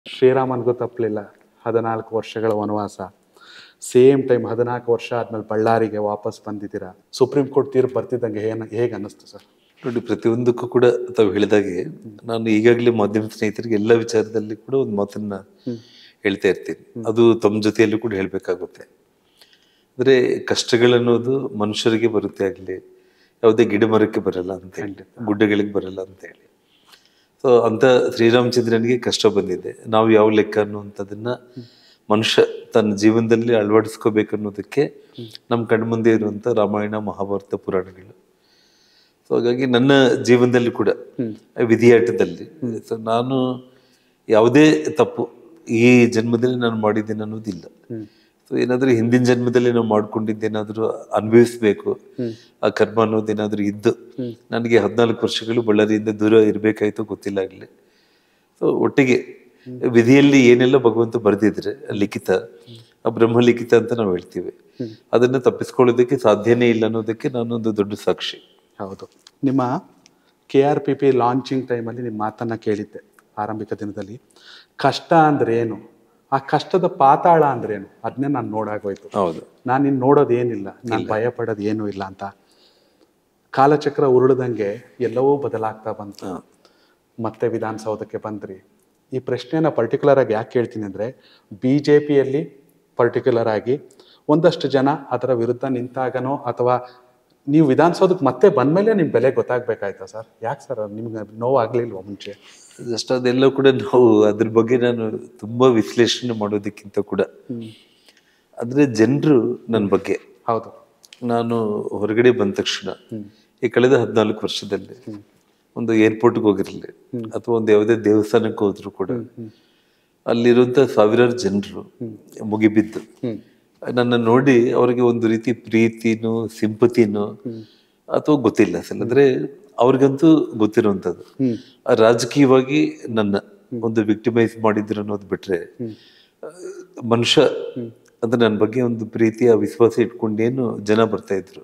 ಶ್ರೀರಾಮನ್ಗೂ ತಪ್ಪಲಿಲ್ಲ ಹದಿನಾಲ್ಕು ವರ್ಷಗಳ ವನವಾಸ ಸೇಮ್ ಟೈಮ್ ಹದಿನಾಲ್ಕು ವರ್ಷ ಆದ್ಮೇಲೆ ಬಳ್ಳಾರಿಗೆ ವಾಪಸ್ ಬಂದಿದ್ದೀರಾ ಸುಪ್ರೀಂ ಕೋರ್ಟ್ ತೀರ್ಪು ಬರ್ತಿದ್ದಂಗೆ ಏನ ಹೇಗೆ ಅನ್ನಿಸ್ತು ಸರ್ ನೋಡಿ ಪ್ರತಿಯೊಂದಕ್ಕೂ ಕೂಡ ತಾವು ಹೇಳಿದಾಗೆ ನಾನು ಈಗಾಗಲೇ ಮಾಧ್ಯಮ ಸ್ನೇಹಿತರಿಗೆ ಎಲ್ಲ ವಿಚಾರದಲ್ಲಿ ಕೂಡ ಒಂದು ಮಾತನ್ನ ಹೇಳ್ತಾ ಇರ್ತೀನಿ ಅದು ತಮ್ಮ ಜೊತೆಯಲ್ಲೂ ಕೂಡ ಹೇಳ್ಬೇಕಾಗುತ್ತೆ ಅಂದ್ರೆ ಕಷ್ಟಗಳನ್ನೋದು ಮನುಷ್ಯರಿಗೆ ಬರುತ್ತೆ ಆಗ್ಲಿ ಯಾವುದೇ ಗಿಡ ಮರಕ್ಕೆ ಬರಲ್ಲ ಅಂತ ಹೇಳಿ ಗುಡ್ಡಗಳಿಗೆ ಬರಲ್ಲ ಅಂತ ಹೇಳಿ ಸೊ ಅಂತ ಶ್ರೀರಾಮಚಂದ್ರನಿಗೆ ಕಷ್ಟ ಬಂದಿದೆ ನಾವು ಯಾವ ಲೆಕ್ಕ ಅನ್ನುವಂಥದ್ದನ್ನ ಮನುಷ್ಯ ತನ್ನ ಜೀವನದಲ್ಲಿ ಅಳವಡಿಸ್ಕೋಬೇಕು ಅನ್ನೋದಕ್ಕೆ ನಮ್ಮ ಕಣ್ಮುಂದೆ ಇರುವಂತ ರಾಮಾಯಣ ಮಹಾಭಾರತ ಪುರಾಣಗಳು ಸೊ ಹಾಗಾಗಿ ನನ್ನ ಜೀವನದಲ್ಲಿ ಕೂಡ ವಿಧಿಯಾಟದಲ್ಲಿ ಸೊ ನಾನು ಯಾವುದೇ ತಪ್ಪು ಈ ಜನ್ಮದಲ್ಲಿ ನಾನು ಮಾಡಿದ್ದೇನೆ ಅನ್ನೋದಿಲ್ಲ ಸೊ ಏನಾದ್ರೂ ಹಿಂದಿನ ಜನ್ಮದಲ್ಲಿ ನಾವು ಮಾಡ್ಕೊಂಡಿದ್ದೇನಾದ್ರೂ ಅನುಭವಿಸ್ಬೇಕು ಆ ಕರ್ಮ ಅನ್ನೋದೇನಾದ್ರೂ ಇದ್ದು ನನಗೆ ಹದಿನಾಲ್ಕು ವರ್ಷಗಳು ಬಳ್ಳಾರಿಯಿಂದ ದೂರ ಇರಬೇಕಾಯ್ತು ಗೊತ್ತಿಲ್ಲ ಆಗ್ಲಿ ಸೊ ಒಟ್ಟಿಗೆ ವಿಧಿಯಲ್ಲಿ ಏನೆಲ್ಲ ಭಗವಂತ ಬರೆದಿದ್ರೆ ಲಿಖಿತ ಆ ಬ್ರಹ್ಮ ಲಿಖಿತ ಅಂತ ನಾವು ಹೇಳ್ತೀವಿ ಅದನ್ನ ತಪ್ಪಿಸ್ಕೊಳ್ಳೋದಕ್ಕೆ ಸಾಧ್ಯನೇ ಇಲ್ಲ ಅನ್ನೋದಕ್ಕೆ ನಾನೊಂದು ದೊಡ್ಡ ಸಾಕ್ಷಿ ಹೌದು ನಿಮ್ಮ K R P P launching ಟೈಮಲ್ಲಿ ನಿಮ್ಮ ಮಾತನ್ನು ಕೇಳಿದ್ದೆ ಆರಂಭಿಕ ದಿನದಲ್ಲಿ ಕಷ್ಟ ಅಂದ್ರೆ ಏನು ಆ ಕಷ್ಟದ ಪಾತಾಳ ಅಂದ್ರೇನು ಅದನ್ನೇ ನಾನು ನೋಡಾಗೋಯ್ತು ಹೌದು ನಾನು ಇನ್ನು ನೋಡೋದು ಏನಿಲ್ಲ ನಾನು ಭಯ ಪಡೋದು ಏನೂ ಇಲ್ಲ ಅಂತ ಕಾಲಚಕ್ರ ಉರುಳದಂಗೆ ಎಲ್ಲವೂ ಬದಲಾಗ್ತಾ ಬಂತು ಮತ್ತೆ ವಿಧಾನಸೌಧಕ್ಕೆ ಬಂದ್ರಿ ಈ ಪ್ರಶ್ನೆನ ಪರ್ಟಿಕ್ಯುಲರ್ ಆಗಿ ಯಾಕೆ ಕೇಳ್ತೀನಿ ಅಂದರೆ ಬಿ ಜೆ ಪಿಯಲ್ಲಿ ಪರ್ಟಿಕ್ಯುಲರ್ ಆಗಿ ಒಂದಷ್ಟು ಜನ ಅದರ ವಿರುದ್ಧ ನಿಂತಾಗನೋ ಅಥವಾ ನೀವು ವಿಧಾನಸೌಧಕ್ಕೆ ಮತ್ತೆ ಬಂದಮೇಲೆ ನಿಮ್ಮ ಬೆಲೆ ಗೊತ್ತಾಗಬೇಕಾಯ್ತಾ ಸರ್ ಯಾಕೆ ಸರ್ ನಿಮ್ಗೆ ನೋವಾಗಲಿಲ್ವಾ ಮುಂಚೆ ಜಸ್ಟ್ ಅದೆಲ್ಲ ಕೂಡ ನಾವು ಅದ್ರ ಬಗ್ಗೆ ನಾನು ತುಂಬಾ ವಿಶ್ಲೇಷಣೆ ಮಾಡೋದಕ್ಕಿಂತ ಕೂಡ ಆದ್ರೆ ಜನರು ನನ್ನ ಬಗ್ಗೆ ಹೌದು ನಾನು ಹೊರಗಡೆ ಬಂದ ತಕ್ಷಣ ಈ ಕಳೆದ ಹದಿನಾಲ್ಕು ವರ್ಷದಲ್ಲಿ ಒಂದು ಏರ್ಪೋರ್ಟ್ಗೆ ಹೋಗಿರಲಿ ಅಥವಾ ಒಂದು ಯಾವುದೇ ದೇವಸ್ಥಾನಕ್ಕೆ ಹೋದ್ರು ಕೂಡ ಅಲ್ಲಿರುವಂತ ಸಾವಿರಾರು ಜನರು ಮುಗಿಬಿದ್ದು ನನ್ನ ನೋಡಿ ಅವರಿಗೆ ಒಂದು ರೀತಿ ಪ್ರೀತಿನೋ ಸಿಂಪತಿನೋ ಅಥವಾ ಗೊತ್ತಿಲ್ಲ ಅಸಲ್ ಅಂದ್ರೆ ಅವ್ರಿಗಂತೂ ಗೊತ್ತಿರುವಂತದ್ದು ಆ ರಾಜಕೀಯವಾಗಿ ನನ್ನ ಒಂದು ವಿಕ್ಟಿಮೈಸ್ ಮಾಡಿದ್ರು ಅನ್ನೋದು ಬಿಟ್ರೆ ಆ, ಮನುಷ್ಯ ಅಂದ್ರೆ ನನ್ನ ಬಗ್ಗೆ ಒಂದು ಪ್ರೀತಿಯ ವಿಶ್ವಾಸ ಇಟ್ಕೊಂಡೇನು ಜನ ಬರ್ತಾ ಇದ್ರು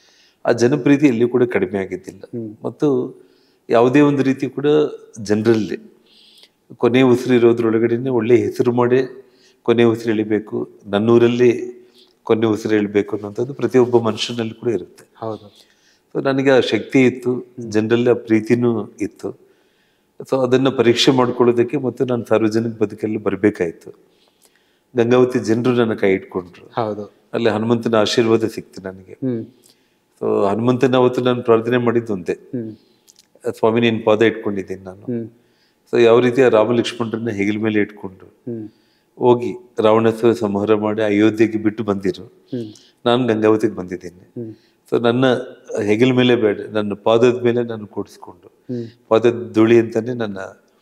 ಆ ಜನಪ್ರೀತಿ ಎಲ್ಲಿಯೂ ಕೂಡ ಕಡಿಮೆ ಆಗಿದ್ದಿಲ್ಲ ಮತ್ತು ಯಾವುದೇ ಒಂದು ರೀತಿ ಕೂಡ ಜನರಲ್ಲಿ ಕೊನೆ ಉಸಿರು ಇರೋದ್ರೊಳಗಡೆನೆ ಒಳ್ಳೆ ಹೆಸರು ಮಾಡಿ ಕೊನೆ ಉಸಿರು ಎಳಿಬೇಕು ನನ್ನೂರಲ್ಲಿ ಕೊನೆ ಉಸಿರು ಎಳಿಬೇಕು ಅನ್ನೋಂಥದ್ದು ಪ್ರತಿಯೊಬ್ಬ ಮನುಷ್ಯನಲ್ಲಿ ಕೂಡ ಇರುತ್ತೆ ಹೌದು ಸೊ ನನಗೆ ಆ ಶಕ್ತಿ ಇತ್ತು ಜನರಲ್ಲಿ ಆ ಪ್ರೀತಿನೂ ಇತ್ತು ಸೊ ಅದನ್ನ ಪರೀಕ್ಷೆ ಮಾಡ್ಕೊಳ್ಳೋದಕ್ಕೆ ಮತ್ತು ನಾನು ಸಾರ್ವಜನಿಕ ಬದುಕಲ್ಲಿ ಬರಬೇಕಾಯ್ತು ಗಂಗಾವತಿ ಜನರು ನನ್ನ ಕೈ ಇಟ್ಕೊಂಡ್ರು ಹೌದು ಅಲ್ಲಿ ಹನುಮಂತನ ಆಶೀರ್ವಾದ ಸಿಕ್ತು ನನಗೆ ಹ್ಮ್ ಸೊ ಹನುಮಂತನ ಅವತ್ತು ನಾನು ಪ್ರಾರ್ಥನೆ ಮಾಡಿದ್ದು ಒಂದೇ ಹ್ಮ್ ಸ್ವಾಮಿ ನಿನ್ನ ಪಾದ ಇಟ್ಕೊಂಡಿದ್ದೀನಿ ನಾನು ಹ್ಮ್ ಸೊ ಯಾವ ರೀತಿ ಆ ರಾಮ ಲಕ್ಷ್ಮಣರನ್ನ ಹೆಗಲ ಮೇಲೆ ಇಟ್ಕೊಂಡು ಹ್ಮ್ ಹೋಗಿ ರಾವಣತ್ವ ಸಂಹಾರ ಮಾಡಿ ಅಯೋಧ್ಯೆಗೆ ಬಿಟ್ಟು ಬಂದಿರು ಹ್ಮ್ ನಾನು ಗಂಗಾವತಿಗೆ ಬಂದಿದ್ದೀನಿ ಹ್ಮ್ ಸೊ ನನ್ನ ಹೆಗಲ ಮೇಲೆ ಬೇಡ ನನ್ನ ಪಾದದ ಮೇಲೆ ನಾನು ಕೂಡಿಸ್ಕೊಂಡು ಹ್ಮ್ ಪಾದದ ಧೂಳಿ ಅಂತಾನೆ ನನ್ನ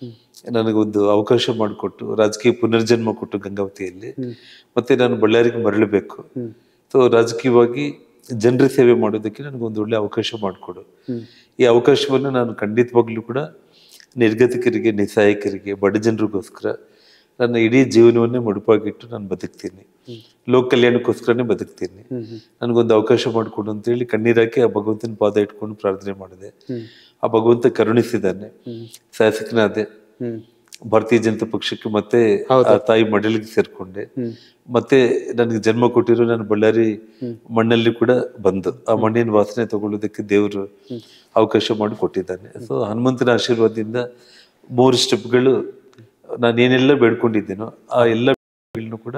ನನಗೊಂದು ಅವಕಾಶ ಮಾಡಿಕೊಟ್ಟು ರಾಜಕೀಯ ಪುನರ್ಜನ್ಮ ಕೊಟ್ಟು ಗಂಗಾವತಿಯಲ್ಲಿ ಮತ್ತೆ ನಾನು ಬಳ್ಳಾರಿಗೆ ಮರಳಬೇಕು ಸೊ ರಾಜಕೀಯವಾಗಿ ಜನರ ಸೇವೆ ಮಾಡೋದಕ್ಕೆ ನನಗೊಂದು ಒಳ್ಳೆ ಅವಕಾಶ ಮಾಡಿಕೊಡು ಈ ಅವಕಾಶವನ್ನು ನಾನು ಖಂಡಿತವಾಗ್ಲೂ ಕೂಡ ನಿರ್ಗತಿಕರಿಗೆ ನಿಸ್ಸಹಾಯಕರಿಗೆ ಬಡ ಜನರಿಗೋಸ್ಕರ ನನ್ನ ಇಡೀ ಜೀವನವನ್ನೇ ಮುಡುಪಾಗಿಟ್ಟು ನಾನು ಬದುಕ್ತೀನಿ ಲೋಕ ಕಲ್ಯಾಣಕ್ಕೋಸ್ಕರನೇ ಬದುಕ್ತೀನಿ ನನಗೊಂದು ಅವಕಾಶ ಮಾಡಿಕೊಡು ಅಂತೇಳಿ ಕಣ್ಣೀರಾಕಿ ಆ ಭಗವಂತನ ಪಾದ ಇಟ್ಕೊಂಡು ಪ್ರಾರ್ಥನೆ ಮಾಡಿದೆ ಆ ಭಗವಂತ ಕರುಣಿಸಿದ್ದಾನೆ ಶಾಸಕನಾದೆ ಹ್ಮ್ ಭಾರತೀಯ ಜನತಾ ಪಕ್ಷಕ್ಕೆ ಮತ್ತೆ ಆ ತಾಯಿ ಮಡಲಿಗೆ ಸೇರ್ಕೊಂಡೆ ಮತ್ತೆ ನನಗೆ ಜನ್ಮ ಕೊಟ್ಟಿರೋ ನಾನು ಬಳ್ಳಾರಿ ಮಣ್ಣಲ್ಲಿ ಕೂಡ ಬಂದು ಆ ಮಣ್ಣಿನ ವಾಸನೆ ತಗೊಳ್ಳೋದಕ್ಕೆ ದೇವರು ಅವಕಾಶ ಮಾಡಿ ಕೊಟ್ಟಿದ್ದಾನೆ ಸೊ ಹನುಮಂತನ ಆಶೀರ್ವಾದದಿಂದ ಮೂರು ಸ್ಟೆಪ್ಗಳು ನಾನು ಏನೆಲ್ಲ ಬೇಡ್ಕೊಂಡಿದ್ದೀನೋ ಆ ಎಲ್ಲ ಬೇಡ್ಗಳನ್ನು ಕೂಡ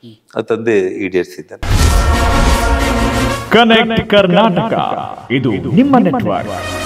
ಆ ತಂದೆ ಈಡೇರಿಸಿದ್ದಾನೆ ಕನೆಕ್ಟ್ ಕರ್ನಾಟಕ ಇದು ನಿಮ್ಮ ನೆಟ್ವರ್ಕ್